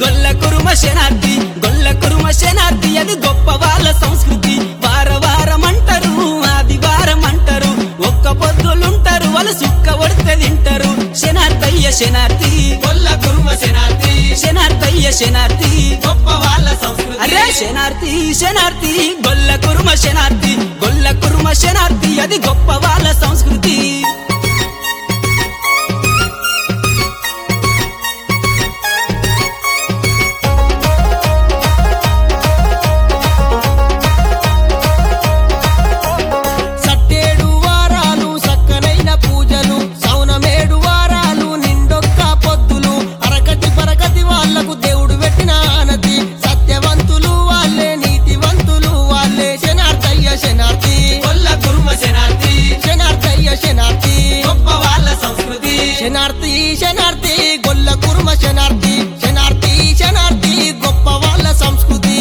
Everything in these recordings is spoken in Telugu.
గొల్ల కురుమ శనార్థి గొల్ల కురుమ శనార్థి అది గొప్ప వాళ్ళ సంస్కృతి వార వారం అంటారు ఆదివారం అంటారు ఒక్క పొద్దులుంటారు వాళ్ళు సుక్క ఒడితే తింటారు శనార్థయ్య శనార్థి గొల్ల కుర్మ శనార్థి శనార్థయ్య శనార్థి గొప్ప వాళ్ళ సంస్కృతి అరే శనార్థి శనార్థి గొల్ల కురుమ శనార్థి గొల్ల కురుమ శనార్థి అది గొప్ప వాళ్ళ సంస్కృతి సట్టేడు వారాలు సక్కనైన పూజలు సౌనమేడు వారాలు నిండొక్క పొద్దులు అరకటి పరకటి వాళ్లకు దేవుడు పెట్టిన ఆనతి సత్యవంతులు వాళ్ళే నీతివంతులు వాళ్ళే శనార్థయ్య శనార్థి గొల్ల కుర్మ శనార్థి శనార్థయ్య శనార్థి గొప్ప వాళ్ళ సంస్కృతి శనార్థి శనార్థి గొల్ల కుర్మ శనార్థి శనార్థి శనార్థి గొప్ప వాళ్ళ సంస్కృతి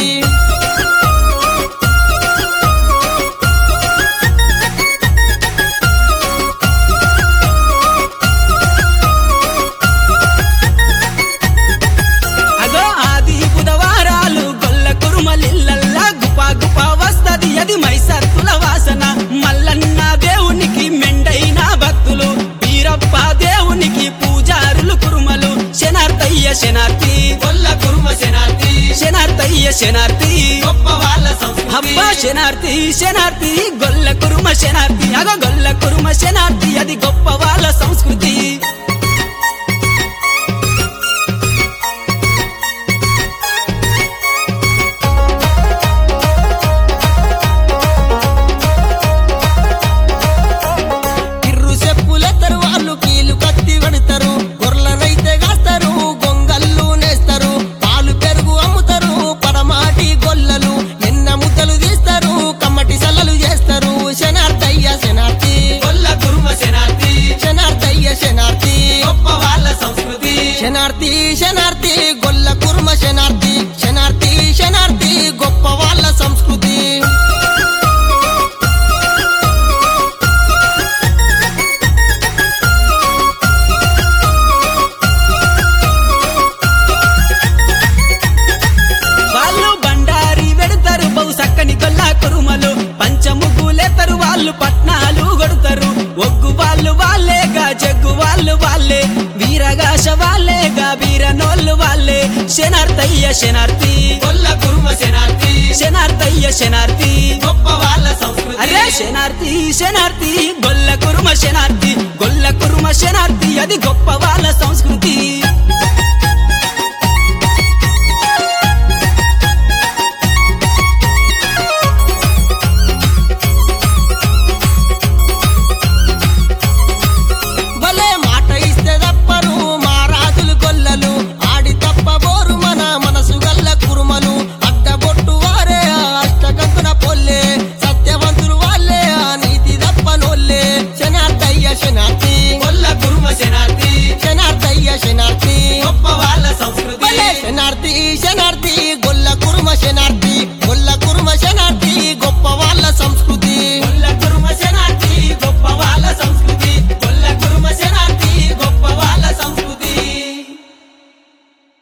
అగో ఆది బుధవారాలు గొల్ల కురుమలిల్లల్లా గుపా గుపా వస్తది అది మైసత్తుల వాసన మల్లన్న దేవునికి మెండైన భక్తులు బీరప్ప దేవునికి పూజారులు కురుమలు శనార్థయ్య శనార్థి గొల్ల కుర్మ శనార్థి శనార్థయ్య శనార్థి గొప్ప వాళ్ళ సంస్కృతి అబ్బా శనార్థి శనార్థి గొల్ల కురుమ శనార్థి అగో గొల్ల కురుమ శనార్థి అది గొప్ప వాళ్ళ సంస్కృతి కిర్రు చెప్పులెత్తరు వాళ్ళు కీలు కత్తి పెడతారు గొర్రెలనైతే కాస్తారు గొంగళ్ళు నేస్తారు పాలు పెరుగు అమ్ముతారు పరమాటి గొల్లలు ఎన్న ముద్దలు తీస్తారు కమ్మటి సల్లలు చేస్తారు శనార్థయ్య శనార్థి గొల్ల కుర్మ శనార్థి శనార్థయ్య శనార్థి గొప్ప వాళ్ళ సంస్కృతి శనార్థి శనార్థి గొల్ల కుర్మ శనార్థి శనార్థి శనార్థి గొప్ప వాళ్ళ సంస్కృతి వాళ్ళు బండారి వెడతారు బహు సక్కని గొల్ల కురుమలు పంచముగ్గులేతారు వాళ్ళు పట్నాలు కొడతారు ఒగ్గు వాళ్ళు వాళ్ళేగా జగ్గు వాళ్ళు వాళ్ళే వీరగాశ వాళ్ళేగా వీరనోళ్ళు వాళ్ళే శనార్థయ్య శనార్థి గొల్ల కుర్మ శనార్థి శనార్థయ్య శనార్థి గొప్ప వాళ్ళ సంస్కృతి అరే శనార్థి శనార్థి గొల్ల కురుమ శనార్థి గొల్ల కురుమ శనార్థి అది గొప్ప వాళ్ళ సంస్కృతి